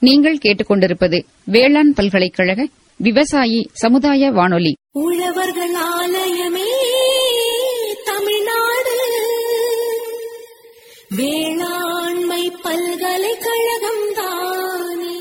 நீங்கள் கேட்டுக்கொண்டிருப்பது வேளாண் பல்கலைக்கழக விவசாயி சமுதாய வானொலி உழவர்கள் ஆலயமே தமிழ்நாடு வேளாண்மை பல்கலைக்கழகம் தானே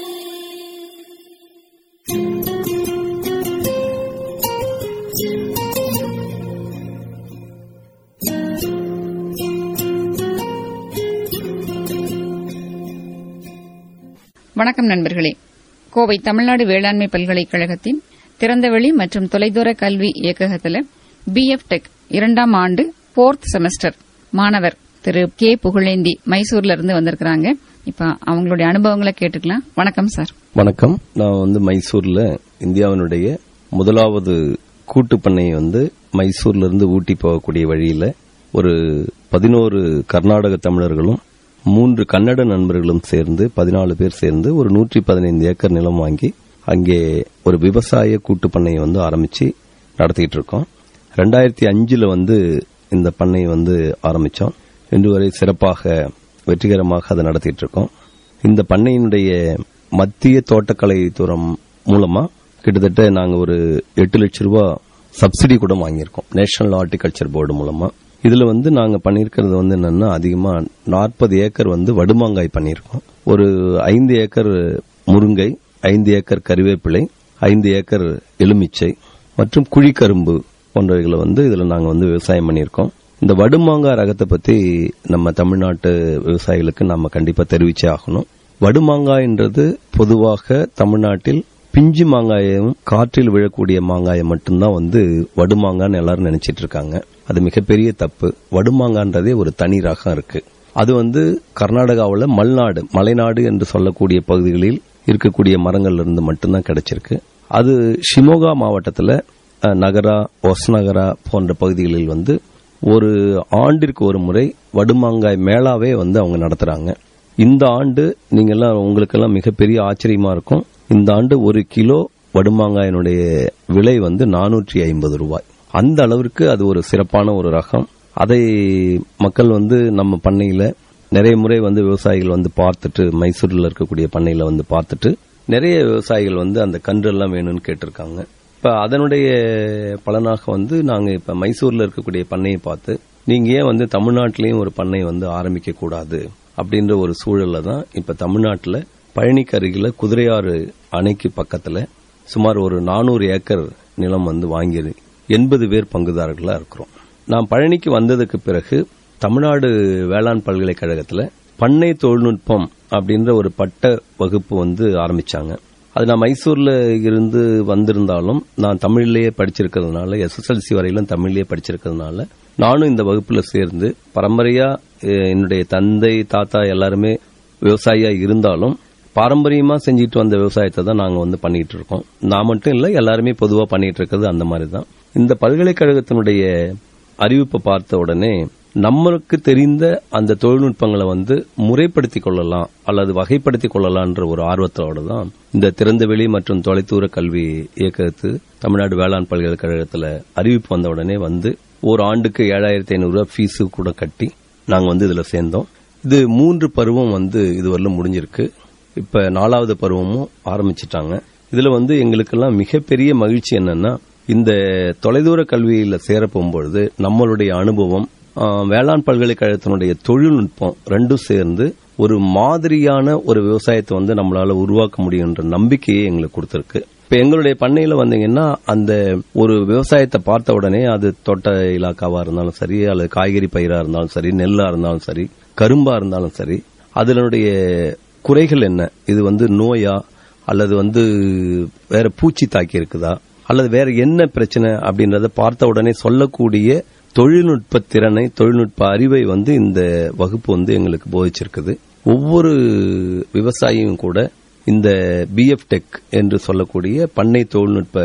வணக்கம் நண்பர்களே கோவை தமிழ்நாடு வேளாண்மை பல்கலைக்கழகத்தின் திறந்தவெளி மற்றும் தொலைதூர கல்வி இயக்ககத்தில் பிஎஃப் டெக் இரண்டாம் ஆண்டு போர்த் செமஸ்டர் மாணவர் திரு கே புகழேந்தி மைசூர்ல இருந்து வந்திருக்கிறாங்க இப்ப அவங்களுடைய அனுபவங்களை கேட்டுக்கலாம் வணக்கம் சார் வணக்கம் நான் வந்து மைசூர்ல இந்தியாவினுடைய முதலாவது கூட்டு பண்ணை வந்து மைசூர்ல இருந்து ஊட்டி போகக்கூடிய வழியில ஒரு பதினோரு கர்நாடக தமிழர்களும் மூன்று கன்னட நண்பர்களும் சேர்ந்து பதினாலு பேர் சேர்ந்து ஒரு நூற்றி பதினைந்து ஏக்கர் நிலம் வாங்கி அங்கே ஒரு விவசாய கூட்டு பண்ணையை வந்து ஆரம்பிச்சு நடத்திட்டு இருக்கோம் ரெண்டாயிரத்தி அஞ்சுல வந்து இந்த பண்ணையை வந்து ஆரம்பிச்சோம் இன்று வரை சிறப்பாக வெற்றிகரமாக அதை நடத்திட்டு இருக்கோம் இந்த பண்ணையினுடைய மத்திய தோட்டக்கலை துறம் மூலமா கிட்டத்தட்ட நாங்க ஒரு எட்டு லட்சம் ரூபாய் சப்சிடி கூட வாங்கியிருக்கோம் நேஷனல் ஹார்டிகல்ச்சர் போர்டு மூலமா இதுல வந்து நாங்க பண்ணிருக்கிறது வந்து என்னன்னா அதிகமா நாற்பது ஏக்கர் வந்து வடுமாங்காய் பண்ணியிருக்கோம் ஒரு ஐந்து ஏக்கர் முருங்கை ஐந்து ஏக்கர் கறிவேப்பிலை ஐந்து ஏக்கர் எலுமிச்சை மற்றும் குழிக்கரும்பு போன்றவைகளை வந்து இதுல நாங்க வந்து விவசாயம் பண்ணியிருக்கோம் இந்த வடுமாங்காய் ரகத்தை பத்தி நம்ம தமிழ்நாட்டு விவசாயிகளுக்கு நம்ம கண்டிப்பா தெரிவிச்சே ஆகணும் வடுமாங்காய்ன்றது பொதுவாக தமிழ்நாட்டில் பிஞ்சு மாங்காயும் காற்றில் விழக்கூடிய மாங்காயை மட்டும்தான் வந்து வடுமாங்கான்னு எல்லாரும் நினைச்சிட்டு இருக்காங்க அது மிகப்பெரிய தப்பு வடுமாங்கான்றதே ஒரு தனி ரகம் இருக்கு அது வந்து கர்நாடகாவில் மல்நாடு மலைநாடு என்று சொல்லக்கூடிய பகுதிகளில் இருக்கக்கூடிய மரங்கள்ல இருந்து மட்டும்தான் கிடைச்சிருக்கு அது ஷிமோகா மாவட்டத்தில் அஹ், நகரா ஒஸ்நகரா போன்ற பகுதிகளில் வந்து ஒரு ஆண்டிற்கு ஒரு முறை வடுமாங்காய் மேளாவே வந்து அவங்க நடத்துறாங்க இந்த ஆண்டு நீங்க எல்லாம் உங்களுக்கெல்லாம் மிகப்பெரிய ஆச்சரியமா இருக்கும் இந்த ஆண்டு ஒரு கிலோ வடுமாங்காயினுடைய விலை வந்து நானூற்றி ஐம்பது ரூபாய் அந்த அளவிற்கு அது ஒரு சிறப்பான ஒரு ரகம் அதை மக்கள் வந்து நம்ம பண்ணையில நிறைய முறை வந்து விவசாயிகள் வந்து பார்த்துட்டு மைசூரில் இருக்கக்கூடிய பண்ணையில வந்து பார்த்துட்டு நிறைய விவசாயிகள் வந்து அந்த கன்று எல்லாம் வேணும்னு கேட்டிருக்காங்க இப்ப அதனுடைய பலனாக வந்து நாங்க இப்ப மைசூர்ல இருக்கக்கூடிய பண்ணையை பார்த்து நீங்க ஏன் வந்து தமிழ்நாட்டிலையும் ஒரு பண்ணை வந்து ஆரம்பிக்க கூடாது அப்படின்ற ஒரு சூழல்ல தான் இப்ப தமிழ்நாட்டுல பழனிக்கு அருகில குதிரையாறு அணைக்கு பக்கத்துல சுமார் ஒரு நானூறு ஏக்கர் நிலம் வந்து வாங்கி எண்பது பேர் பங்குதாரர்களா இருக்கிறோம் நான் பழனிக்கு வந்ததுக்கு பிறகு தமிழ்நாடு வேளாண் பல்கலைக்கழகத்துல பண்ணை தொழில்நுட்பம் அப்படின்ற ஒரு பட்ட வகுப்பு வந்து ஆரம்பிச்சாங்க அது நான் மைசூர்ல இருந்து வந்திருந்தாலும் நான் தமிழ்லயே படிச்சிருக்கிறதுனால எஸ்எஸ்எல்சி வரையிலும் தமிழ்லயே படிச்சிருக்கிறதுனால நானும் இந்த வகுப்புல சேர்ந்து பரம்பரையா அஹ், என்னுடைய தந்தை தாத்தா எல்லாருமே விவசாயியா இருந்தாலும் பாரம்பரியமா செஞ்சுட்டு வந்த விவசாயத்தை தான் நாங்க வந்து பண்ணிட்டு இருக்கோம் நான் மட்டும் இல்ல எல்லாருமே பொதுவா பண்ணிட்டு இருக்கிறது அந்த மாதிரி தான் இந்த பல்கலைக்கழகத்தினுடைய அறிவிப்பை பார்த்த உடனே நம்மளுக்கு தெரிந்த அந்த தொழில்நுட்பங்களை வந்து முறைப்படுத்திக் கொள்ளலாம் அல்லது வகைப்படுத்திக் கொள்ளலாம்ன்ற ஒரு ஆர்வத்தோட தான் இந்த திறந்தவெளி மற்றும் தொலைதூர கல்வி இயக்கத்து தமிழ்நாடு வேளாண் பல்கலைக்கழகத்துல அறிவிப்பு வந்த உடனே வந்து ஒரு ஆண்டுக்கு ஏழாயிரத்தி ஐநூறு ரூபாய் ஃபீஸு கூட கட்டி நாங்க வந்து இதுல சேர்ந்தோம் இது மூன்று பருவம் வந்து இதுவரையிலும் முடிஞ்சிருக்கு இப்ப நாலாவது பருவமும் ஆரம்பிச்சிட்டாங்க இதுல வந்து எங்களுக்கெல்லாம் மிகப்பெரிய மகிழ்ச்சி என்னன்னா இந்த தொலைதூர கல்வியில சேர போகும்பொழுது நம்மளுடைய அனுபவம் ஆ, வேளாண் பல்கலைக்கழகத்தினுடைய தொழில்நுட்பம் ரெண்டும் சேர்ந்து ஒரு மாதிரியான ஒரு விவசாயத்தை வந்து நம்மளால உருவாக்க முடியுன்ற நம்பிக்கையை எங்களுக்கு கொடுத்திருக்கு இப்ப எங்களுடைய பண்ணையில வந்தீங்கன்னா அந்த ஒரு விவசாயத்தை பார்த்த உடனே அது தோட்ட இலாக்காவா இருந்தாலும் சரி அல்லது காய்கறி பயிரா இருந்தாலும் சரி நெல்லா இருந்தாலும் சரி கரும்பா இருந்தாலும் சரி அதனுடைய குறைகள் என்ன இது வந்து நோயா அல்லது வந்து வேற பூச்சி தாக்கி இருக்குதா அல்லது வேற என்ன பிரச்சனை அப்படின்றத பார்த்த உடனே சொல்லக்கூடிய தொழில்நுட்ப திறனை தொழில்நுட்ப அறிவை வந்து இந்த வகுப்பு வந்து எங்களுக்கு போதிச்சிருக்குது ஒவ்வொரு விவசாயியும் கூட இந்த பிஎஃப் டெக் என்று சொல்லக்கூடிய பண்ணை தொழில்நுட்ப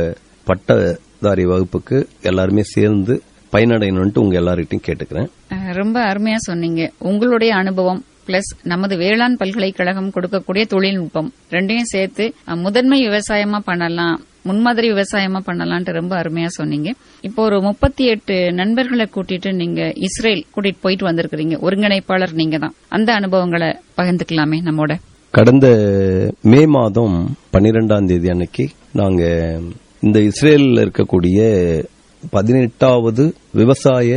பட்டதாரி வகுப்புக்கு எல்லாருமே சேர்ந்து பயனடையணும்ட்டு உங்க எல்லார்கிட்டையும் கேட்டுக்கிறேன் அஹ், ரொம்ப அருமையா சொன்னீங்க உங்களுடைய அனுபவம் பிளஸ் நமது வேளாண் பல்கலைக்கழகம் கொடுக்கக்கூடிய தொழில்நுட்பம் ரெண்டையும் சேர்த்து அஹ், முதன்மை விவசாயமா பண்ணலாம் முன்மாதிரி விவசாயமா பண்ணலாம்ட்டு ரொம்ப அருமையா சொன்னீங்க இப்போ ஒரு முப்பத்தி எட்டு நண்பர்களை கூட்டிட்டு நீங்க இஸ்ரேல் கூட்டிட்டு போயிட்டு வந்திருக்கிறீங்க ஒருங்கிணைப்பாளர் நீங்க தான் அந்த அனுபவங்களை பகிர்ந்துக்கலாமே நம்மோட கடந்த மே மாதம் பன்னிரெண்டாம் தேதி அன்னைக்கு நாங்க இந்த இஸ்ரேலில் இருக்கக்கூடிய பதினெட்டாவது விவசாய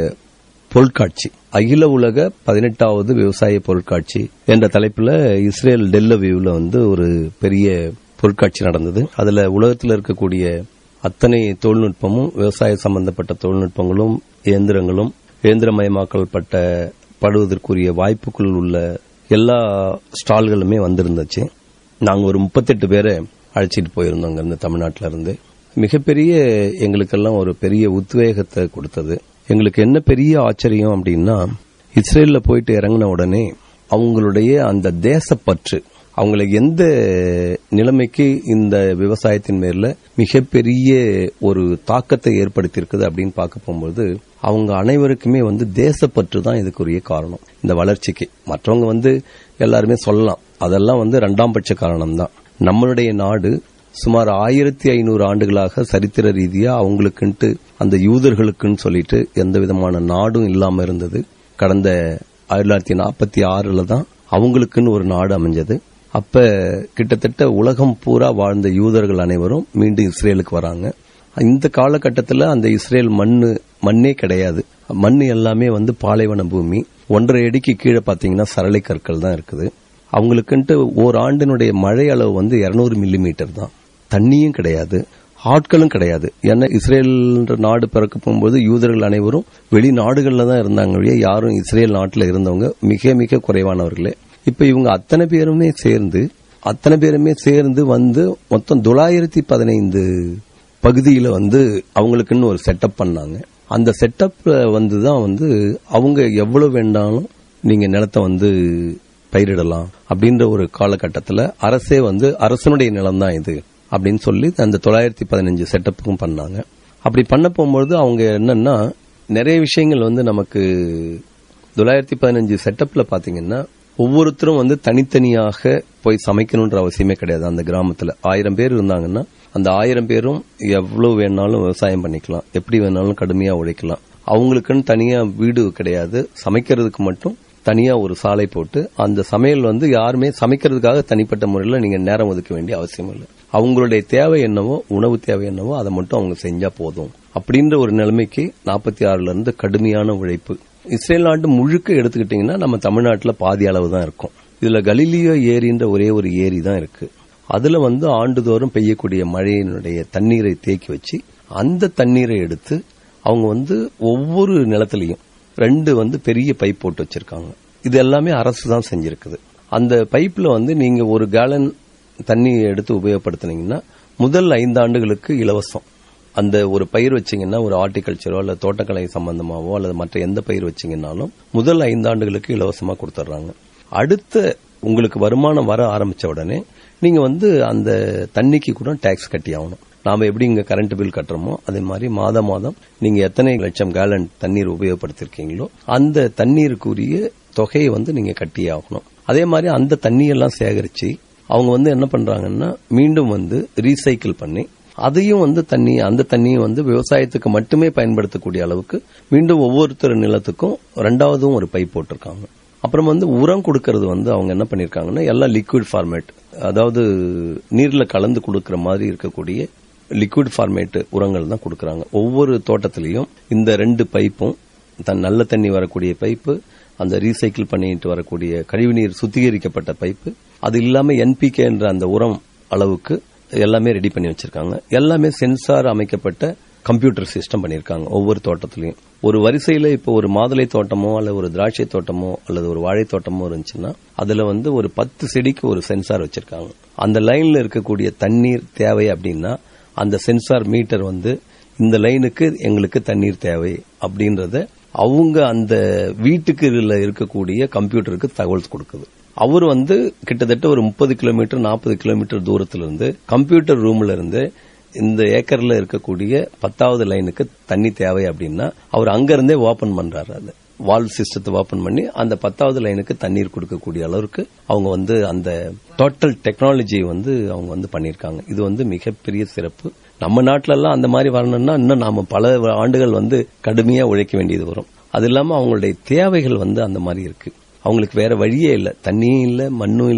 பொருட்காட்சி அகில உலக பதினெட்டாவது விவசாய பொருட்காட்சி என்ற தலைப்புல இஸ்ரேல் டெல்லவியூல வந்து ஒரு பெரிய பொருட்காட்சி நடந்தது அதுல உலகத்தில் இருக்கக்கூடிய அத்தனை தொழில்நுட்பமும் விவசாய சம்பந்தப்பட்ட தொழில்நுட்பங்களும் இயந்திரங்களும் இயந்திரமயமாக்கல் பட்ட படுவதற்குரிய வாய்ப்புக்குள் உள்ள எல்லா ஸ்டால்களுமே வந்திருந்துச்சு நாங்க ஒரு முப்பத்தெட்டு பேரை அழைச்சிட்டு போயிருந்தோம் இந்த தமிழ்நாட்டில இருந்து மிகப்பெரிய எங்களுக்கெல்லாம் ஒரு பெரிய உத்வேகத்தை கொடுத்தது எங்களுக்கு என்ன பெரிய ஆச்சரியம் அப்படின்னா இஸ்ரேல்ல போயிட்டு இறங்கின உடனே அவங்களுடைய அந்த தேசப்பற்று அவங்களை எந்த நிலைமைக்கு இந்த விவசாயத்தின் மேல மிகப்பெரிய ஒரு தாக்கத்தை ஏற்படுத்தியிருக்குது அப்படின்னு பார்க்க போகும்போது அவங்க அனைவருக்குமே வந்து தேசப்பற்று தான் இதுக்குரிய காரணம் இந்த வளர்ச்சிக்கு மற்றவங்க வந்து எல்லாருமே சொல்லலாம் அதெல்லாம் வந்து ரெண்டாம் பட்ச காரணம் தான் நம்மளுடைய நாடு சுமார் ஆயிரத்தி ஐநூறு ஆண்டுகளாக சரித்திர ரீதியா அவங்களுக்குன்ட்டு அந்த யூதர்களுக்குன்னு சொல்லிட்டு எந்த விதமான நாடும் இல்லாம இருந்தது கடந்த ஆயிரத்தி தொள்ளாயிரத்தி நாற்பத்தி ஆறுல தான் அவங்களுக்குன்னு ஒரு நாடு அமைஞ்சது அப்ப கிட்டத்தட்ட உலகம் பூரா வாழ்ந்த யூதர்கள் அனைவரும் மீண்டும் இஸ்ரேலுக்கு வராங்க இந்த காலகட்டத்தில் அந்த இஸ்ரேல் மண்ணு மண்ணே கிடையாது மண் எல்லாமே வந்து பாலைவன பூமி ஒன்றரை அடிக்கு கீழே பாத்தீங்கன்னா சரளை கற்கள் தான் இருக்குது அவங்களுக்குன்ட்டு ஓராண்டினுடைய மழை அளவு வந்து இருநூறு மில்லி மீட்டர் தான் தண்ணியும் கிடையாது ஆட்களும் கிடையாது ஏன்னா இஸ்ரேல் நாடு பிறக்க போகும்போது யூதர்கள் அனைவரும் வெளிநாடுகள்ல தான் இருந்தாங்க ஒழிய யாரும் இஸ்ரேல் நாட்டில் இருந்தவங்க மிக மிக குறைவானவர்களே இப்ப இவங்க அத்தனை பேருமே சேர்ந்து அத்தனை பேருமே சேர்ந்து வந்து மொத்தம் தொள்ளாயிரத்தி பதினைந்து பகுதியில வந்து அவங்களுக்குன்னு ஒரு செட்டப் பண்ணாங்க அந்த செட்டப் வந்து தான் வந்து அவங்க எவ்வளவு வேண்டாலும் நீங்க நிலத்தை வந்து பயிரிடலாம் அப்படின்ற ஒரு காலகட்டத்தில் அரசே வந்து அரசனுடைய நிலம் தான் இது அப்படின்னு சொல்லி அந்த தொள்ளாயிரத்தி பதினஞ்சு செட்டப்புக்கும் பண்ணாங்க அப்படி பண்ண போகும்போது அவங்க என்னன்னா நிறைய விஷயங்கள் வந்து நமக்கு தொள்ளாயிரத்தி பதினஞ்சு செட்டப்ல பாத்தீங்கன்னா ஒவ்வொருத்தரும் வந்து தனித்தனியாக போய் சமைக்கணுன்ற அவசியமே கிடையாது அந்த கிராமத்துல ஆயிரம் பேர் இருந்தாங்கன்னா அந்த ஆயிரம் பேரும் எவ்வளவு வேணாலும் விவசாயம் பண்ணிக்கலாம் எப்படி வேணாலும் கடுமையா உழைக்கலாம் அவங்களுக்குன்னு தனியா வீடு கிடையாது சமைக்கிறதுக்கு மட்டும் தனியா ஒரு சாலை போட்டு அந்த சமையல் வந்து யாருமே சமைக்கிறதுக்காக தனிப்பட்ட முறையில் நீங்க நேரம் ஒதுக்க வேண்டிய அவசியம் இல்லை அவங்களுடைய தேவை என்னவோ உணவு தேவை என்னவோ அதை மட்டும் அவங்க செஞ்சா போதும் அப்படின்ற ஒரு நிலைமைக்கு நாற்பத்தி ஆறுல இருந்து கடுமையான உழைப்பு இஸ்ரேல் நாட்டு முழுக்க எடுத்துக்கிட்டீங்கன்னா நம்ம தமிழ்நாட்டில் பாதி அளவு தான் இருக்கும் இதுல கலிலியோ ஏரின்ற ஒரே ஒரு ஏரி தான் இருக்கு அதுல வந்து ஆண்டுதோறும் பெய்யக்கூடிய மழையினுடைய தண்ணீரை தேக்கி வச்சு அந்த தண்ணீரை எடுத்து அவங்க வந்து ஒவ்வொரு நிலத்திலையும் ரெண்டு வந்து பெரிய பைப் போட்டு வச்சிருக்காங்க இது எல்லாமே அரசு தான் செஞ்சிருக்குது அந்த பைப்ல வந்து நீங்க ஒரு கேலன் தண்ணி எடுத்து உபயோகப்படுத்தினீங்கன்னா முதல் ஐந்து ஆண்டுகளுக்கு இலவசம் அந்த ஒரு பயிர் வச்சீங்கன்னா ஒரு ஹார்டிகல்ச்சரோ அல்லது தோட்டக்கலை சம்பந்தமாவோ அல்லது மற்ற எந்த பயிர் வச்சீங்கன்னாலும் முதல் ஐந்து ஆண்டுகளுக்கு இலவசமா கொடுத்துட்றாங்க அடுத்த உங்களுக்கு வருமானம் வர ஆரம்பிச்ச உடனே நீங்க வந்து அந்த தண்ணிக்கு கூட டாக்ஸ் கட்டி ஆகணும் நாம எப்படி இங்க கரண்ட் பில் கட்டுறோமோ அதே மாதிரி மாதம் மாதம் நீங்க எத்தனை லட்சம் கேலன் தண்ணீர் உபயோகப்படுத்திருக்கீங்களோ அந்த தண்ணீருக்குரிய தொகையை வந்து நீங்க கட்டி ஆகணும் அதே மாதிரி அந்த தண்ணியெல்லாம் சேகரிச்சு அவங்க வந்து என்ன பண்றாங்கன்னா மீண்டும் வந்து ரீசைக்கிள் பண்ணி அதையும் வந்து தண்ணி அந்த தண்ணியும் வந்து விவசாயத்துக்கு மட்டுமே பயன்படுத்தக்கூடிய அளவுக்கு மீண்டும் ஒவ்வொருத்தர் நிலத்துக்கும் ரெண்டாவதும் ஒரு பைப் போட்டிருக்காங்க அப்புறம் வந்து உரம் கொடுக்கறது வந்து அவங்க என்ன பண்ணிருக்காங்கன்னா எல்லாம் லிக்விட் ஃபார்மேட் அதாவது நீர்ல கலந்து கொடுக்கற மாதிரி இருக்கக்கூடிய லிக்விட் ஃபார்மேட் உரங்கள் தான் கொடுக்கறாங்க ஒவ்வொரு தோட்டத்திலையும் இந்த ரெண்டு பைப்பும் தன் நல்ல தண்ணி வரக்கூடிய பைப்பு அந்த ரீசைக்கிள் பண்ணிட்டு வரக்கூடிய கழிவுநீர் சுத்திகரிக்கப்பட்ட பைப்பு அது இல்லாம என்பிகே என்ற அந்த உரம் அளவுக்கு எல்லாமே ரெடி பண்ணி வச்சிருக்காங்க எல்லாமே சென்சார் அமைக்கப்பட்ட கம்ப்யூட்டர் சிஸ்டம் பண்ணிருக்காங்க ஒவ்வொரு தோட்டத்திலையும் ஒரு வரிசையில இப்போ ஒரு மாதுளை தோட்டமோ அல்லது ஒரு திராட்சை தோட்டமோ அல்லது ஒரு வாழை தோட்டமோ இருந்துச்சுன்னா அதுல வந்து ஒரு பத்து செடிக்கு ஒரு சென்சார் வச்சிருக்காங்க அந்த லைன்ல இருக்கக்கூடிய தண்ணீர் தேவை அப்படின்னா அந்த சென்சார் மீட்டர் வந்து இந்த லைனுக்கு எங்களுக்கு தண்ணீர் தேவை அப்படின்றத அவங்க அந்த வீட்டுக்கு இருக்கக்கூடிய கம்ப்யூட்டருக்கு தகவல் கொடுக்குது அவர் வந்து கிட்டத்தட்ட ஒரு முப்பது கிலோமீட்டர் நாற்பது கிலோமீட்டர் தூரத்துல இருந்து கம்ப்யூட்டர் ரூம்ல இருந்து இந்த ஏக்கர்ல இருக்கக்கூடிய பத்தாவது லைனுக்கு தண்ணி தேவை அப்படின்னா அவர் அங்கிருந்தே ஓபன் பண்றாரு அது வால் சிஸ்டத்தை ஓபன் பண்ணி அந்த பத்தாவது லைனுக்கு தண்ணீர் கொடுக்கக்கூடிய அளவுக்கு அவங்க வந்து அந்த டோட்டல் டெக்னாலஜி வந்து அவங்க வந்து பண்ணிருக்காங்க இது வந்து மிகப்பெரிய சிறப்பு நம்ம நாட்டில எல்லாம் அந்த மாதிரி வரணும்னா இன்னும் நாம பல ஆண்டுகள் வந்து கடுமையா உழைக்க வேண்டியது வரும் அது இல்லாம அவங்களுடைய தேவைகள் வந்து அந்த மாதிரி இருக்கு அவங்களுக்கு வேற வழியே இல்லை தண்ணியும் இல்லை மண்ணும் இல்லை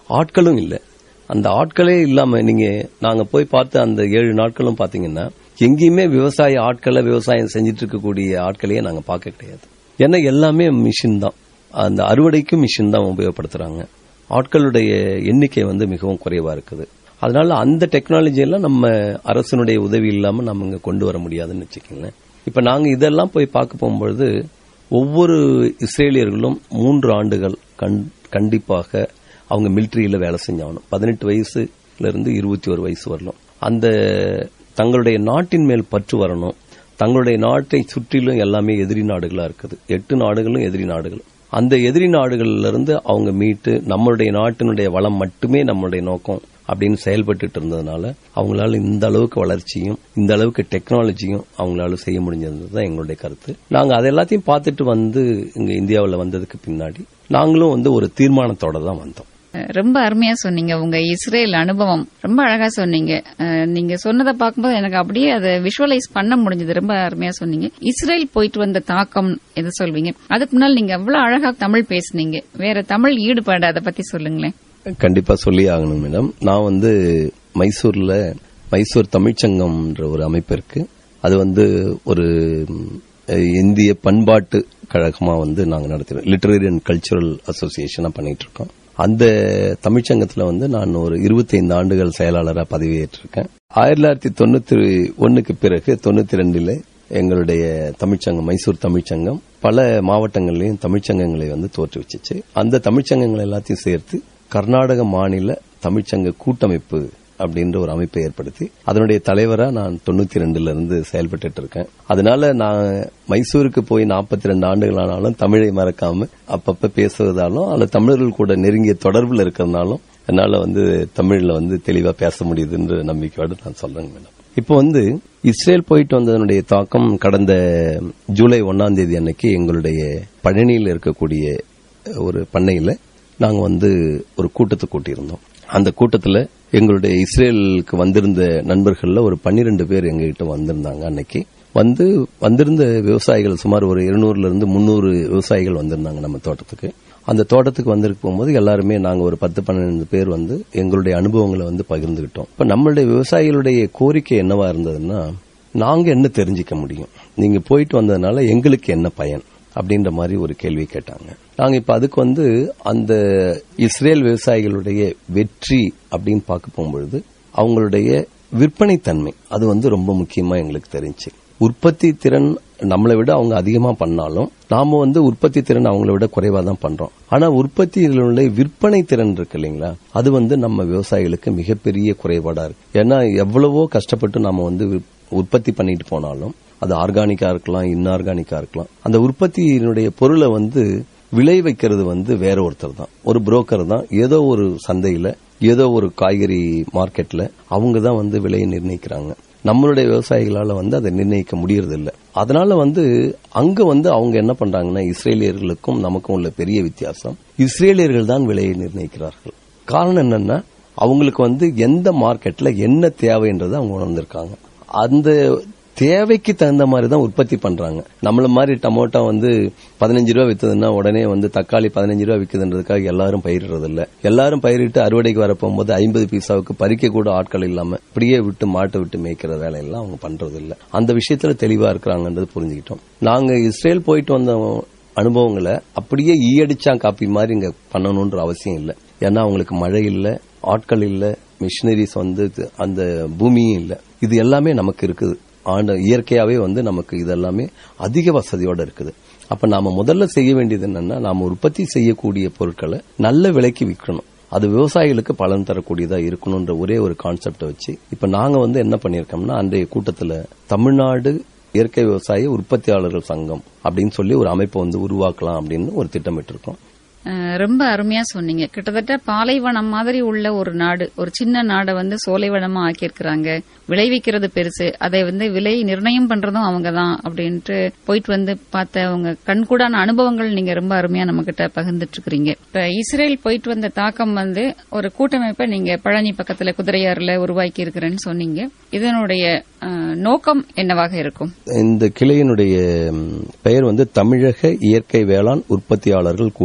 ஆட்களும் இல்ல அந்த ஆட்களே இல்லாம நீங்க நாங்க போய் பார்த்த அந்த ஏழு நாட்களும் பாத்தீங்கன்னா எங்கேயுமே விவசாய ஆட்களை விவசாயம் செஞ்சுட்டு இருக்கக்கூடிய ஆட்களையே நாங்க பார்க்க கிடையாது ஏன்னா எல்லாமே மிஷின் தான் அந்த அறுவடைக்கும் மிஷின் தான் உபயோகப்படுத்துறாங்க ஆட்களுடைய எண்ணிக்கை வந்து மிகவும் குறைவா இருக்குது அதனால அந்த டெக்னாலஜி எல்லாம் நம்ம அரசனுடைய உதவி இல்லாம நம்ம இங்க கொண்டு வர முடியாதுன்னு வச்சுக்கோங்களேன் இப்ப நாங்க இதெல்லாம் போய் பார்க்க போகும்பொழுது ஒவ்வொரு இஸ்ரேலியர்களும் மூன்று ஆண்டுகள் கண்- கண்டிப்பாக அவங்க மிலிட்டரியில வேலை செஞ்சாகணும் பதினெட்டு வயசுல இருந்து இருபத்தி ஒரு வயசு வரணும் அந்த தங்களுடைய நாட்டின் மேல் பற்று வரணும் தங்களுடைய நாட்டை சுற்றிலும் எல்லாமே எதிரி நாடுகளா இருக்குது எட்டு நாடுகளும் எதிரி நாடுகள் அந்த எதிரி நாடுகள்ல இருந்து அவங்க மீட்டு நம்மளுடைய நாட்டினுடைய வளம் மட்டுமே நம்மளுடைய நோக்கம் அப்படின்னு செயல்பட்டுட்டு இருந்ததுனால அவங்களால இந்த அளவுக்கு வளர்ச்சியும் இந்த அளவுக்கு டெக்னாலஜியும் அவங்களால செய்ய முடிஞ்சது தான் எங்களுடைய கருத்து நாங்க அதை எல்லாத்தையும் பார்த்துட்டு வந்து இங்க இந்தியாவில் வந்ததுக்கு பின்னாடி நாங்களும் வந்து ஒரு தீர்மானத்தோட தான் வந்தோம் ரொம்ப அருமையா சொன்னீங்க உங்க இஸ்ரேல் அனுபவம் ரொம்ப அழகா சொன்னீங்க அஹ், நீங்க சொன்னதை பார்க்கும்போது எனக்கு அப்படியே அதை விஷுவலைஸ் பண்ண முடிஞ்சது ரொம்ப அருமையா சொன்னீங்க இஸ்ரேல் போயிட்டு வந்த தாக்கம் எது சொல்வீங்க அதுக்கு முன்னால் நீங்க எவ்வளவு அழகா தமிழ் பேசுனீங்க வேற தமிழ் ஈடுபாடு அதை பத்தி சொல்லுங்களேன் கண்டிப்பா சொல்லி ஆகணும் மேடம் நான் வந்து மைசூர்ல மைசூர் தமிழ்ச்சங்கம்ன்ற ஒரு அமைப்பு இருக்கு அது வந்து ஒரு ம், இந்திய பண்பாட்டு கழகமா வந்து நாங்க நடத்துறோம் லிட்டரரி அண்ட் கல்ச்சுரல் அசோசியேஷனா பண்ணிட்டு இருக்கோம் அந்த தமிழ்ச்சங்கத்துல வந்து நான் ஒரு 25 ஆண்டுகள் செயலாளராக பதவியேற்றிருக்கேன் ஆயிரத்தி தொள்ளாயிரத்தி தொண்ணூத்தி ஒன்னுக்கு பிறகு தொண்ணூத்தி ரெண்டுல எங்களுடைய தமிழ்ச்சங்கம் மைசூர் தமிழ்ச்சங்கம் பல மாவட்டங்கள்லயும் தமிழ்ச்சங்கங்களை வந்து தோற்றுவிச்சிச்சு அந்த தமிழ்ச்சங்கங்கள் எல்லாத்தையும் சேர்த்து கர்நாடக மாநில தமிழ்ச்சங்க கூட்டமைப்பு அப்படின்ற ஒரு அமைப்பை ஏற்படுத்தி அதனுடைய தலைவரா நான் தொண்ணூத்தி ரெண்டுல இருந்து செயல்பட்டு இருக்கேன் அதனால நான் மைசூருக்கு போய் 42 ரெண்டு ஆண்டுகள் ஆனாலும் தமிழை மறக்காம அப்பப்ப பேசுவதாலும் அல்ல தமிழர்கள் கூட நெருங்கிய தொடர்புல இருக்கிறதுனாலும் என்னால வந்து தமிழ்ல வந்து தெளிவா பேச முடியுதுன்ற நம்பிக்கையோட நான் சொல்றேங்க மேடம் இப்போ வந்து இஸ்ரேல் போயிட்டு வந்ததனுடைய தாக்கம் கடந்த ஜூலை ஒன்னாம் தேதி அன்னைக்கு எங்களுடைய பழனியில் இருக்கக்கூடிய ஒரு பண்ணையில நாங்க வந்து ஒரு கூட்டத்தை கூட்டியிருந்தோம் அந்த கூட்டத்துல எங்களுடைய இஸ்ரேலுக்கு வந்திருந்த நண்பர்கள்ல ஒரு 12 பேர் எங்ககிட்ட வந்திருந்தாங்க அன்னைக்கு வந்து வந்திருந்த விவசாயிகள் சுமார் ஒரு இருநூறுல இருந்து முன்னூறு விவசாயிகள் வந்திருந்தாங்க நம்ம தோட்டத்துக்கு அந்த தோட்டத்துக்கு வந்திருக்கு போகும்போது எல்லாருமே நாங்க ஒரு பத்து பன்னெண்டு பேர் வந்து எங்களுடைய அனுபவங்களை வந்து பகிர்ந்துகிட்டோம் இப்ப நம்மளுடைய விவசாயிகளுடைய கோரிக்கை என்னவா இருந்ததுன்னா நாங்க என்ன தெரிஞ்சுக்க முடியும் நீங்க போயிட்டு வந்ததுனால எங்களுக்கு என்ன பயன் அப்படின்ற மாதிரி ஒரு கேள்வி கேட்டாங்க நாங்க இப்ப அதுக்கு வந்து அந்த இஸ்ரேல் விவசாயிகளுடைய வெற்றி அப்படின்னு பார்க்க போகும்பொழுது அவங்களுடைய விற்பனை தன்மை அது வந்து ரொம்ப முக்கியமா எங்களுக்கு தெரிஞ்சு உற்பத்தி திறன் நம்மளை விட அவங்க அதிகமா பண்ணாலும் நாம வந்து உற்பத்தி திறன் அவங்கள விட குறைவா தான் பண்றோம் ஆனா உற்பத்தியிலுள்ள விற்பனை திறன் இருக்கு இல்லைங்களா அது வந்து நம்ம விவசாயிகளுக்கு மிகப்பெரிய குறைபாடா இருக்கு ஏன்னா எவ்வளவோ கஷ்டப்பட்டு நாம வந்து விற்- உற்பத்தி பண்ணிட்டு போனாலும் அது ஆர்கானிக்கா இருக்கலாம் இன்ஆர்கானிக்கா இருக்கலாம் அந்த உற்பத்தியினுடைய பொருளை வந்து விளை வைக்கிறது வந்து வேற ஒருத்தர் தான் ஒரு புரோக்கர் தான் ஏதோ ஒரு சந்தையில ஏதோ ஒரு காய்கறி மார்க்கெட்ல அவங்க தான் வந்து விலையை நிர்ணயிக்கிறாங்க நம்மளுடைய விவசாயிகளால வந்து அதை நிர்ணயிக்க முடியறது இல்ல அதனால வந்து அங்க வந்து அவங்க என்ன பண்றாங்கன்னா இஸ்ரேலியர்களுக்கும் நமக்கும் உள்ள பெரிய வித்தியாசம் இஸ்ரேலியர்கள் தான் விலையை நிர்ணயிக்கிறார்கள் காரணம் என்னன்னா அவங்களுக்கு வந்து எந்த மார்க்கெட்ல என்ன தேவைன்றதை அவங்க உணர்ந்திருக்காங்க அந்த தேவைக்கு தகுந்த மாதிரி தான் உற்பத்தி பண்றாங்க நம்மள மாதிரி டமோட்டா வந்து பதினஞ்சு ரூபா வித்ததுன்னா உடனே வந்து தக்காளி பதினஞ்சு ரூபா விக்குதுன்றதுக்காக எல்லாரும் பயிரிடுறது இல்ல எல்லாரும் பயிரிட்டு அறுவடைக்கு வர போகும்போது ஐம்பது பீஸாவுக்கு பறிக்க கூட ஆட்கள் இல்லாம இப்படியே விட்டு மாட்டை விட்டு மேய்க்கிற வேலையெல்லாம் அவங்க பண்றது இல்ல அந்த விஷயத்துல தெளிவா இருக்கிறாங்கன்றது புரிஞ்சுக்கிட்டோம் நாங்க இஸ்ரேல் போயிட்டு வந்த அனுபவங்களை அப்படியே ஈயடிச்சா காப்பி மாதிரி இங்க பண்ணணும்ன்ற அவசியம் இல்ல ஏன்னா அவங்களுக்கு மழை இல்ல ஆட்கள் இல்ல மிஷினரிஸ் வந்து இது- அந்த பூமியும் இல்ல இது எல்லாமே நமக்கு இருக்குது ஆண்டு இயற்கையாவே வந்து நமக்கு இதெல்லாமே அதிக வசதியோட இருக்குது அப்ப நாம முதல்ல செய்ய வேண்டியது என்னன்னா நாம உற்பத்தி செய்யக்கூடிய பொருட்களை நல்ல விலைக்கு விற்கணும் அது விவசாயிகளுக்கு பலன் தரக்கூடியதா இருக்கணும்ன்ற ஒரே ஒரு கான்செப்டை வச்சு இப்ப நாங்க வந்து என்ன பண்ணிருக்கோம்னா அன்றைய கூட்டத்துல தமிழ்நாடு இயற்கை விவசாய உற்பத்தியாளர்கள் சங்கம் அப்படின்னு சொல்லி ஒரு அமைப்பை வந்து உருவாக்கலாம் அப்படின்னு ஒரு திட்டமிட்டு இருக்கோம் அஹ், ரொம்ப அருமையா சொன்னீங்க கிட்டத்தட்ட பாலைவனம் மாதிரி உள்ள ஒரு நாடு ஒரு சின்ன நாடை வந்து சோலைவனமா ஆக்கியிருக்கிறாங்க விளைவிக்கிறது பெருசு அதை வந்து விலை நிர்ணயம் பண்றதும் அவங்க தான் அப்படின்ட்டு போயிட்டு வந்து பார்த்த உங்க கண்கூடான அனுபவங்கள் நீங்க ரொம்ப அருமையா நம்ம கிட்ட பகிர்ந்துட்டு இருக்கிறீங்க இப்ப இஸ்ரேல் போயிட்டு வந்த தாக்கம் வந்து ஒரு கூட்டமைப்பை நீங்க பழனி பக்கத்துல குதிரையாறுல உருவாக்கி இருக்கிறேன்னு சொன்னீங்க இதனுடைய அஹ், நோக்கம் என்னவாக இருக்கும் இந்த கிளையினுடைய ம், பெயர் வந்து தமிழக இயற்கை வேளாண் உற்பத்தியாளர்கள் கூட்டமைப்பு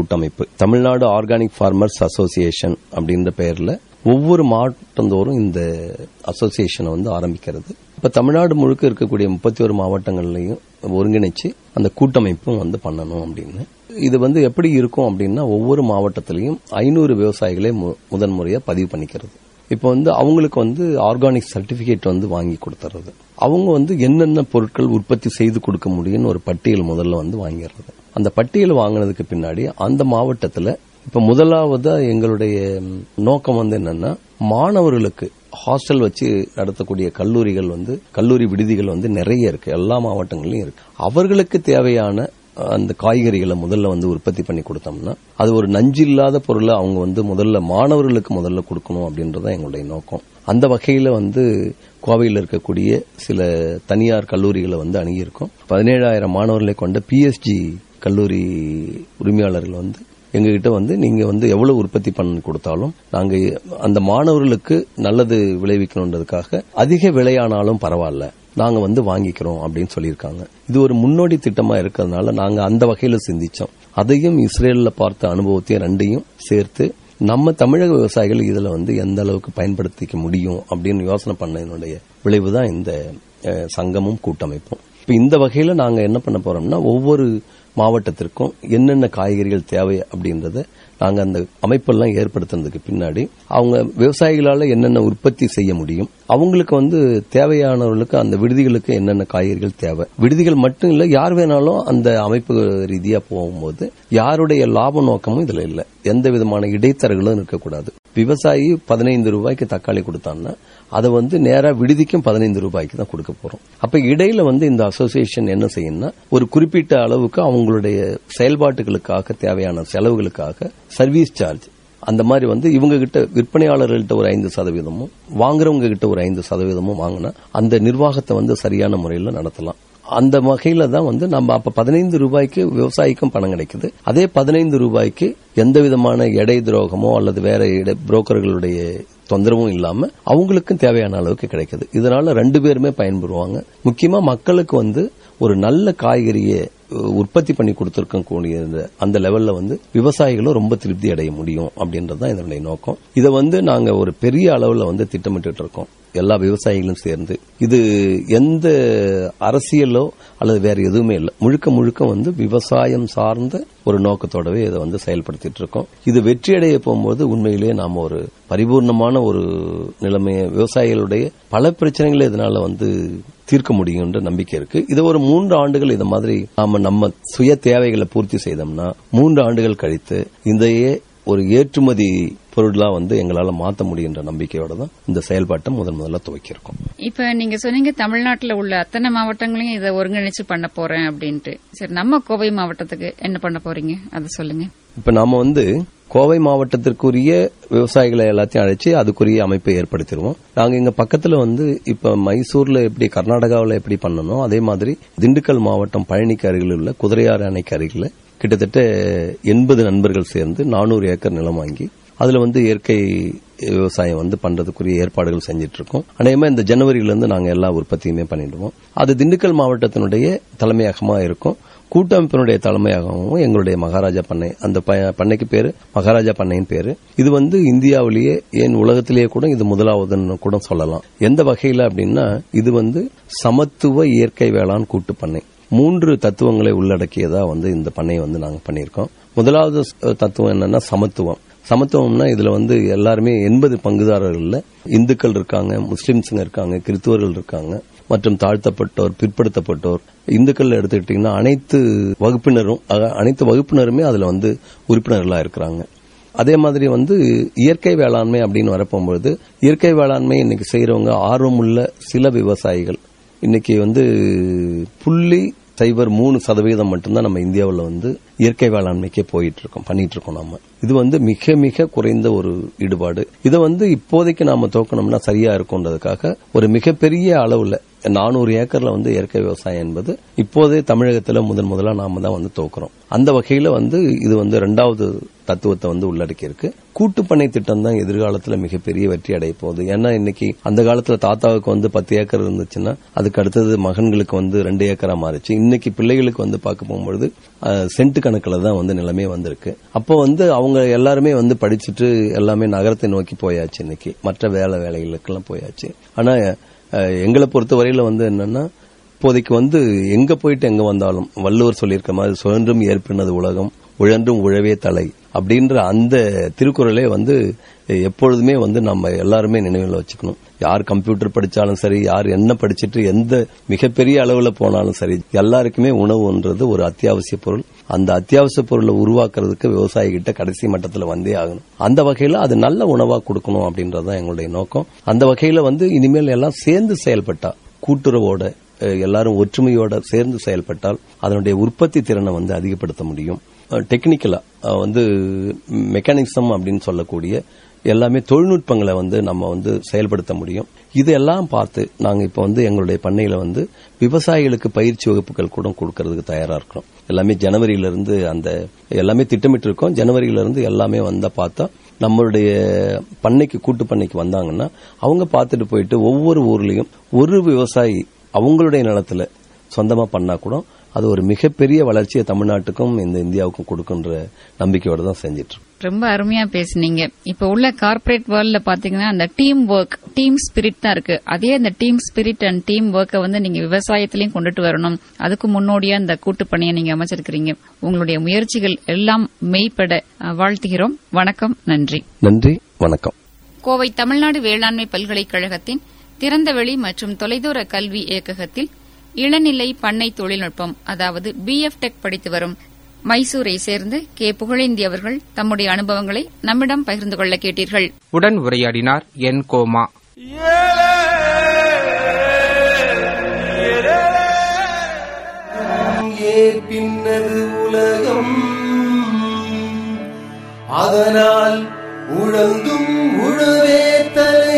தமிழ்நாடு ஆர்கானிக் ஃபார்மர்ஸ் அசோசியேஷன் அப்படின்ற பெயர்ல ஒவ்வொரு மாவட்டந்தோறும் இந்த அசோசியேஷனை வந்து ஆரம்பிக்கிறது இப்ப தமிழ்நாடு முழுக்க இருக்கக்கூடிய முப்பத்தி ஒரு மாவட்டங்கள்லையும் ஒருங்கிணைச்சு அந்த கூட்டமைப்பும் வந்து பண்ணணும் அப்படின்னு இது வந்து எப்படி இருக்கும் அப்படின்னா ஒவ்வொரு மாவட்டத்திலையும் ஐநூறு விவசாயிகளே மு- முதன் முறையா பதிவு பண்ணிக்கிறது இப்போ வந்து அவங்களுக்கு வந்து ஆர்கானிக் சர்டிபிகேட் வந்து வாங்கி கொடுத்துறது அவங்க வந்து என்னென்ன பொருட்கள் உற்பத்தி செய்து கொடுக்க முடியும்னு ஒரு பட்டியல் முதல்ல வந்து வாங்கிடுறது அந்த பட்டியல் வாங்கினதுக்கு பின்னாடி அந்த மாவட்டத்துல இப்ப முதலாவதா எங்களுடைய ம், நோக்கம் வந்து என்னன்னா மாணவர்களுக்கு ஹாஸ்டல் வச்சு நடத்தக்கூடிய கல்லூரிகள் வந்து கல்லூரி விடுதிகள் வந்து நிறைய இருக்கு எல்லா மாவட்டங்களிலும் இருக்கு அவர்களுக்கு தேவையான அந்த காய்கறிகளை முதல்ல வந்து உற்பத்தி பண்ணி கொடுத்தோம்னா அது ஒரு நஞ்சு இல்லாத பொருளை அவங்க வந்து முதல்ல மாணவர்களுக்கு முதல்ல கொடுக்கணும் அப்படின்றதான் எங்களுடைய நோக்கம் அந்த வகையில வந்து கோவையில் இருக்கக்கூடிய சில தனியார் கல்லூரிகளை வந்து அணுகியிருக்கோம் பதினேழாயிரம் மாணவர்களை கொண்ட பிஎஸ்ஜி கல்லூரி உரிமையாளர்கள் வந்து எங்ககிட்ட வந்து நீங்க வந்து எவ்வளவு உற்பத்தி பண்ணி கொடுத்தாலும் நாங்க அந்த மாணவர்களுக்கு நல்லது விளைவிக்கணுன்றதுக்காக அதிக விலையானாலும் பரவாயில்ல நாங்க வந்து வாங்கிக்கிறோம் அப்படின்னு சொல்லியிருக்காங்க இது ஒரு முன்னோடி திட்டமா இருக்கிறதுனால நாங்க அந்த வகையில சிந்திச்சோம் அதையும் இஸ்ரேல்ல பார்த்த அனுபவத்தையும் ரெண்டையும் சேர்த்து நம்ம தமிழக விவசாயிகள் இதுல வந்து எந்த அளவுக்கு பயன்படுத்திக்க முடியும் அப்படின்னு யோசனை பண்ணதனுடைய விளைவுதான் இந்த அஹ், சங்கமும் கூட்டமைப்பும் இப்ப இந்த வகையில நாங்க என்ன பண்ண போறோம்னா ஒவ்வொரு மாவட்டத்திற்கும் என்னென்ன காய்கறிகள் தேவை அப்படின்றத நாங்க அந்த அமைப்பெல்லாம் ஏற்படுத்தினதுக்கு பின்னாடி அவங்க விவசாயிகளால என்னென்ன உற்பத்தி செய்ய முடியும் அவங்களுக்கு வந்து தேவையானவர்களுக்கு அந்த விடுதிகளுக்கு என்னென்ன காய்கறிகள் தேவை விடுதிகள் மட்டும் இல்ல யார் வேணாலும் அந்த அமைப்பு ரீதியா போகும்போது யாருடைய லாப நோக்கமும் இதுல இல்ல எந்த விதமான இடைத்தரகளும் இருக்கக்கூடாது விவசாயி பதினைந்து ரூபாய்க்கு தக்காளி கொடுத்தான்னா அதை வந்து நேரா விடுதிக்கும் பதினைந்து ரூபாய்க்கு தான் கொடுக்க போறோம் அப்ப இடையில வந்து இந்த அசோசியேஷன் என்ன செய்யணும்னா ஒரு குறிப்பிட்ட அளவுக்கு அவங்களுடைய செயல்பாட்டுகளுக்காக தேவையான செலவுகளுக்காக சர்வீஸ் சார்ஜ் அந்த மாதிரி வந்து இவங்க கிட்ட விற்பனையாளர்கள்ட்ட ஒரு ஐந்து சதவீதமும் வாங்குறவங்க கிட்ட ஒரு ஐந்து சதவீதமும் வாங்கினா அந்த நிர்வாகத்தை வந்து சரியான முறையில் நடத்தலாம் அந்த வகையில தான் வந்து நம்ம அப்ப பதினைந்து ரூபாய்க்கு விவசாயிக்கும் பணம் கிடைக்குது அதே பதினைந்து ரூபாய்க்கு எந்த விதமான எடை துரோகமோ அல்லது வேற இடை புரோக்கர்களுடைய தொந்தரவும் இல்லாம அவங்களுக்கும் தேவையான அளவுக்கு கிடைக்குது இதனால ரெண்டு பேருமே பயன்பெறுவாங்க முக்கியமா மக்களுக்கு வந்து ஒரு நல்ல காய்கறியை அஹ், உற்பத்தி பண்ணி கொடுத்திருக்கக்கூடிய இந்த- அந்த லெவல்ல வந்து விவசாயிகளும் ரொம்ப திருப்தி அடைய முடியும் அப்படின்றது தான் இதனுடைய நோக்கம் இதை வந்து நாங்க ஒரு பெரிய அளவுல வந்து திட்டமிட்டு இருக்கோம் எல்லா விவசாயிகளும் சேர்ந்து இது எந்த அரசியலோ அல்லது வேற எதுவுமே இல்லை முழுக்க முழுக்க வந்து விவசாயம் சார்ந்த ஒரு நோக்கத்தோடவே இதை வந்து செயல்படுத்திட்டு இருக்கோம் இது வெற்றியடைய போகும்போது உண்மையிலேயே நாம ஒரு பரிபூர்ணமான ஒரு நிலைமையை விவசாயிகளுடைய பல பிரச்சனைகளை இதனால வந்து தீர்க்க முடியும்ன்ற நம்பிக்கை இருக்கு இது ஒரு மூன்று ஆண்டுகள் இந்த மாதிரி நாம நம்ம சுய தேவைகளை பூர்த்தி செய்தோம்னா மூன்று ஆண்டுகள் கழித்து இதையே ஒரு ஏற்றுமதி பொருளா வந்து எங்களால மாத்த முடியுன்ற நம்பிக்கையோட தான் இந்த செயல்பாட்டை முதன் முதல்ல துவக்கியிருக்கோம் இப்ப நீங்க சொன்னீங்க தமிழ்நாட்டுல உள்ள அத்தனை மாவட்டங்களையும் இதை ஒருங்கிணைச்சு பண்ண போறேன் அப்படின்ட்டு சரி நம்ம கோவை மாவட்டத்துக்கு என்ன பண்ண போறீங்க அதை சொல்லுங்க இப்ப நாம வந்து கோவை மாவட்டத்திற்குரிய விவசாயிகளை எல்லாத்தையும் அழைச்சு அதுக்குரிய அமைப்பை ஏற்படுத்திடுவோம் நாங்க இங்க பக்கத்துல வந்து இப்ப மைசூர்ல எப்படி கர்நாடகாவில் எப்படி பண்ணணும் அதே மாதிரி திண்டுக்கல் மாவட்டம் பழனிக்கு அருகில் உள்ள குதிரையாறு அணைக்கு அருகில் கிட்டத்தட்ட எண்பது நண்பர்கள் சேர்ந்து நானூறு ஏக்கர் நிலம் வாங்கி அதுல வந்து இயற்கை விவசாயம் வந்து பண்றதுக்குரிய ஏற்பாடுகள் செஞ்சிட்டு இருக்கோம் அநேகமா இந்த ஜனவரியில இருந்து நாங்க எல்லா உற்பத்தியுமே பண்ணிடுவோம் அது திண்டுக்கல் மாவட்டத்தினுடைய தலைமையகமா இருக்கும் கூட்டமைப்பினுடைய தலைமையகமும் எங்களுடைய மகாராஜா பண்ணை அந்த ப- பண்ணைக்கு பேரு மகாராஜா பண்ணையின் பேரு இது வந்து இந்தியாவிலேயே ஏன் உலகத்திலேயே கூட இது முதலாவதுன்னு கூட சொல்லலாம் எந்த வகையில அப்படின்னா இது வந்து சமத்துவ இயற்கை வேளாண் கூட்டு பண்ணை மூன்று தத்துவங்களை உள்ளடக்கியதா வந்து இந்த பண்ணையை வந்து நாங்க பண்ணியிருக்கோம் முதலாவது ஸ்- தத்துவம் என்னன்னா சமத்துவம் சமத்துவம்னா இதுல வந்து எல்லாருமே எண்பது பங்குதாரர்கள்ல இந்துக்கள் இருக்காங்க முஸ்லிம்ஸுங்க இருக்காங்க கிறிஸ்துவர்கள் இருக்காங்க மற்றும் தாழ்த்தப்பட்டோர் பிற்படுத்தப்பட்டோர் இந்துக்கள் எடுத்துக்கிட்டீங்கன்னா அனைத்து வகுப்பினரும் அக- அனைத்து வகுப்பினருமே அதுல வந்து உறுப்பினர்களா இருக்கிறாங்க அதே மாதிரி வந்து இயற்கை வேளாண்மை அப்படின்னு வரப்போகும்போது இயற்கை வேளாண்மை இன்னைக்கு செய்யறவங்க ஆர்வமுள்ள சில விவசாயிகள் இன்னைக்கு வந்து புள்ளி சைபர் மூணு சதவீதம் மட்டும்தான் நம்ம இந்தியாவில் வந்து இயற்கை வேளாண்மைக்கே போயிட்டு இருக்கோம் பண்ணிட்டு இருக்கோம் நம்ம இது வந்து மிக மிக குறைந்த ஒரு ஈடுபாடு இதை வந்து இப்போதைக்கு நாம தோக்கணும்னா சரியா இருக்கும்ன்றதுக்காக ஒரு மிகப்பெரிய அளவுல நானூறு ஏக்கர்ல வந்து இயற்கை விவசாயம் என்பது இப்போதே தமிழகத்துல முதன் முதலா நாம தான் வந்து துவக்கிறோம் அந்த வகையில வந்து இது வந்து ரெண்டாவது தத்துவத்தை வந்து உள்ளடக்கி இருக்கு கூட்டுப்பண்ணை திட்டம் தான் எதிர்காலத்துல மிகப்பெரிய வெற்றி அடைய போகுது ஏன்னா இன்னைக்கு அந்த காலத்துல தாத்தாவுக்கு வந்து பத்து ஏக்கர் இருந்துச்சுன்னா அதுக்கு அடுத்தது மகன்களுக்கு வந்து ரெண்டு ஏக்கரா மாறிச்சு இன்னைக்கு பிள்ளைகளுக்கு வந்து பார்க்க போகும்பொழுது அஹ், சென்ட் கணக்குல தான் வந்து நிலைமை வந்திருக்கு அப்போ வந்து அவங்க எல்லாருமே வந்து படிச்சுட்டு எல்லாமே நகரத்தை நோக்கி போயாச்சு இன்னைக்கு மற்ற வேலை வேலைகளுக்கெல்லாம் போயாச்சு ஆனா அஹ், எங்களை பொறுத்த வரையில வந்து என்னன்னா இப்போதைக்கு வந்து எங்க போயிட்டு எங்க வந்தாலும் வள்ளுவர் சொல்லியிருக்க மாதிரி சுழன்றும் ஏற்பினது உலகம் உழன்றும் உழவே தலை அப்படின்ற அந்த திருக்குறளே வந்து எப்பொழுதுமே வந்து நம்ம எல்லாருமே நினைவில் வச்சுக்கணும் யார் கம்ப்யூட்டர் படிச்சாலும் சரி யார் என்ன படிச்சிட்டு எந்த மிகப்பெரிய அளவுல போனாலும் சரி எல்லாருக்குமே உணவுன்றது ஒரு அத்தியாவசிய பொருள் அந்த அத்தியாவசிய பொருளை உருவாக்குறதுக்கு விவசாயி கிட்ட கடைசி மட்டத்துல வந்தே ஆகணும் அந்த வகையில அது நல்ல உணவா கொடுக்கணும் அப்படின்றதுதான் எங்களுடைய நோக்கம் அந்த வகையில வந்து இனிமேல் எல்லாம் சேர்ந்து செயல்பட்டா கூட்டுறவோட அஹ், எல்லாரும் ஒற்றுமையோட சேர்ந்து செயல்பட்டால் அதனுடைய உற்பத்தி திறனை வந்து அதிகப்படுத்த முடியும் டெக்னிக்கலா வந்து மெக்கானிசம் அப்படின்னு சொல்லக்கூடிய எல்லாமே தொழில்நுட்பங்களை வந்து நம்ம வந்து செயல்படுத்த முடியும் இதெல்லாம் பார்த்து நாங்க இப்ப வந்து எங்களுடைய பண்ணையில வந்து விவசாயிகளுக்கு பயிற்சி வகுப்புகள் கூட கொடுக்கறதுக்கு தயாரா இருக்கிறோம் எல்லாமே ஜனவரியில இருந்து அந்த எல்லாமே திட்டமிட்டு இருக்கோம் ஜனவரியில இருந்து எல்லாமே வந்தா பார்த்தா நம்மளுடைய பண்ணைக்கு கூட்டு பண்ணைக்கு வந்தாங்கன்னா அவங்க பார்த்துட்டு போயிட்டு ஒவ்வொரு ஊர்லயும் ஒரு விவசாயி அவங்களுடைய நிலத்துல சொந்தமா பண்ணா கூட அது ஒரு மிகப்பெரிய வளர்ச்சியை தமிழ்நாட்டுக்கும் இந்த இந்தியாவுக்கும் கொடுக்குன்ற நம்பிக்கையோட தான் செஞ்சிட்டு இருக்கோம். ரொம்ப அருமையா பேசுனீங்க இப்ப உள்ள கார்ப்பரேட் வேர்ல்ட்ல பாத்தீங்கன்னா அந்த டீம் ஒர்க் டீம் ஸ்பிரிட் தான் இருக்கு அதே அந்த டீம் ஸ்பிரிட் அண்ட் டீம் ஒர்க்கை வந்து நீங்க விவசாயத்திலையும் கொண்டுட்டு வரணும் அதுக்கு முன்னோடியா இந்த கூட்டுப்பணியை நீங்க அமைச்சிருக்கிறீங்க உங்களுடைய முயற்சிகள் எல்லாம் மெய்ப்பட அஹ், வாழ்த்துகிறோம் வணக்கம் நன்றி நன்றி வணக்கம் கோவை தமிழ்நாடு வேளாண்மை பல்கலைக்கழகத்தின் திறந்தவெளி மற்றும் தொலைதூர கல்வி இயக்ககத்தில் இளநிலை பண்ணை தொழில்நுட்பம் அதாவது பிஎஃப் டெக் படித்து வரும் மைசூரை சேர்ந்த கே புகழேந்தி அவர்கள் தம்முடைய அனுபவங்களை நம்மிடம் பகிர்ந்து கொள்ள கேட்டீர்கள் உடன் உரையாடினார் என் கோமா இங்கே பின்னது உலகம் அதனால் உழந்தும் உழவே தலை